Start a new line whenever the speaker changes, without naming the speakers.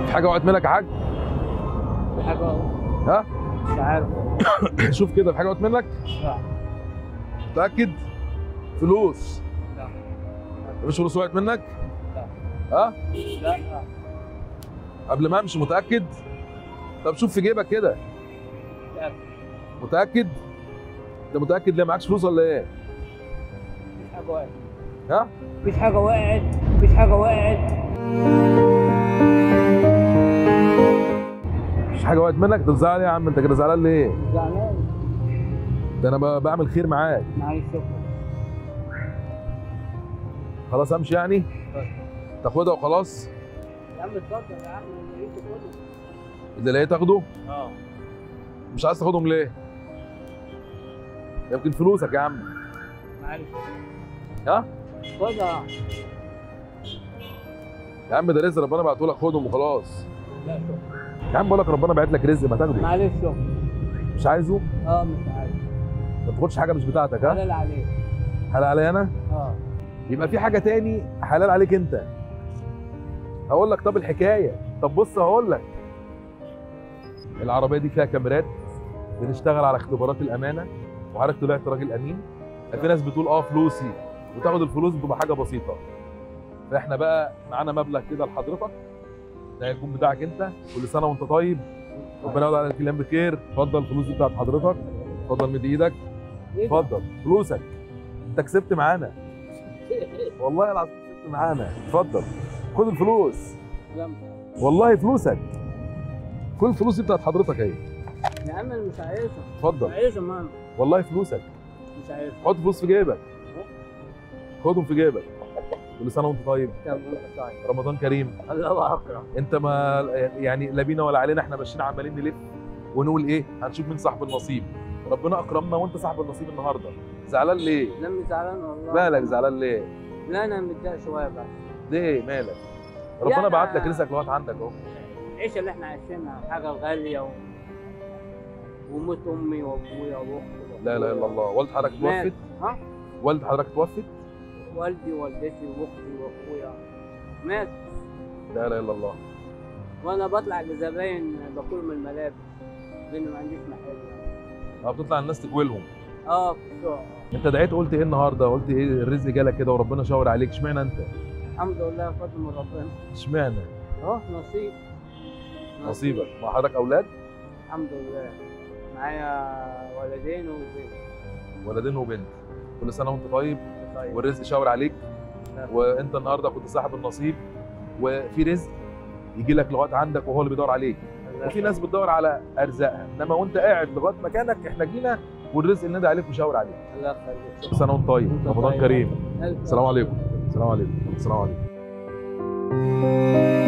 في حاجه وقعت منك يا حاج
في حاجة
ها
مش عارف
شوف كده في حاجه وقعت منك
لا
متاكد فلوس
لا
مفيش فلوس وقعت منك
لا.
ها
لا
قبل ما امشي متاكد طب شوف في جيبك كده
لا
متاكد انت متاكد ليه معكش فلوس ولا ايه
مفيش حاجة وقعت
ها
مفيش حاجة وقعت مفيش حاجة وقعت
مفيش حاجه وقعت منك انت زعلان يا عم انت كده زعلان ليه
زعلان
ده انا ب- بعمل خير معاك
معلش شكرا
خلاص امشي يعني
طيب.
تاخدها وخلاص
يا عم اتفضل يا عم اللي انت تقوله
اللي لقيت تاخده
اه
مش عايز تاخدهم ليه يمكن فلوسك يا عم
معلش
ها
خدها
يا عم ده رزق ربنا بعته لك خدهم وخلاص
لا شكرا
يا عم بقول لك ربنا بعت لك رزق ما تاخده
معلش شكرا
مش عايزه
اه مش عارف
ما تاخدش حاجه مش بتاعتك ها
حلال عليك
حلال عليا انا
اه
يبقى في حاجه تاني حلال عليك انت هقول لك طب الحكايه طب بص هقول لك العربيه دي فيها كاميرات بنشتغل على اختبارات الامانه وحضرتك طلعت راجل امين في ناس بتقول اه فلوسي وتاخد الفلوس بتبقى حاجه بسيطه فاحنا بقى معانا مبلغ كده لحضرتك ده هيكون بتاعك انت كل سنه وانت طيب ربنا يقعد عليك الايام بخير اتفضل الفلوس دي بتاعت حضرتك اتفضل مد ايدك
ايه ده؟
اتفضل فلوسك انت كسبت معانا والله العظيم كسبت معانا اتفضل خد الفلوس
لا،
والله فلوسك كل الفلوس دي بتاعت حضرتك اهي
يا عم أنا مش عايزها مش
اتفضل
عايزها ماما
والله فلوسك
مش عايزها
حط فلوس في جيبك خدهم في جيبك كل سنه وانت طيب
طب وانت طيب
رمضان كريم
الله اكرم
انت ما يعني لا بينا ولا علينا احنا ماشيين عمالين نلف ونقول ايه هنشوف مين صاحب النصيب ربنا اكرمنا وانت صاحب النصيب النهارده زعلان ليه
لا مش زعلان والله
مالك زعلان ليه
لا انا متضايق شويه بس
ليه مالك ربنا
يعني-
بعت لك رزقك لغايه عندك اهو
العيشه اللي احنا عايشينها حاجه غاليه و... وموت امي وابويا واختي
لا اله الا الله والد حضرتك
مات.
توفت
ها
والد حضرتك توفت
والدي ووالدتي واختي واخويا مات
لا اله الا الله
وانا بطلع لزباين باكل من الملابس لان ما عنديش محل
اه بتطلع الناس تجولهم
اه في السوق
انت دعيت قلت ايه النهارده قلت ايه الرزق جالك كده وربنا شاور عليك اشمعنى انت
الحمد لله فضل من ربنا
اشمعنى
اه نصيب
نصيبك مع حضرتك اولاد
الحمد لله معايا ولدين وبنت
ولدين وبنت كل سنه وانت طيب
طيب
والرزق شاور عليك
لا.
وانت النهارده كنت صاحب النصيب وفي رزق يجي لك لغايه عندك وهو اللي بيدور عليك
الله
وفي ناس بتدور على ارزاقها انما وانت قاعد لغايه مكانك احنا جينا والرزق اللي ندى عليك وشاور عليك
الله يخليك
كل سنه وانت طيب
وانت
رمضان
طيب.
كريم
ألف
السلام عليكم السلام عليكم السلام عليكم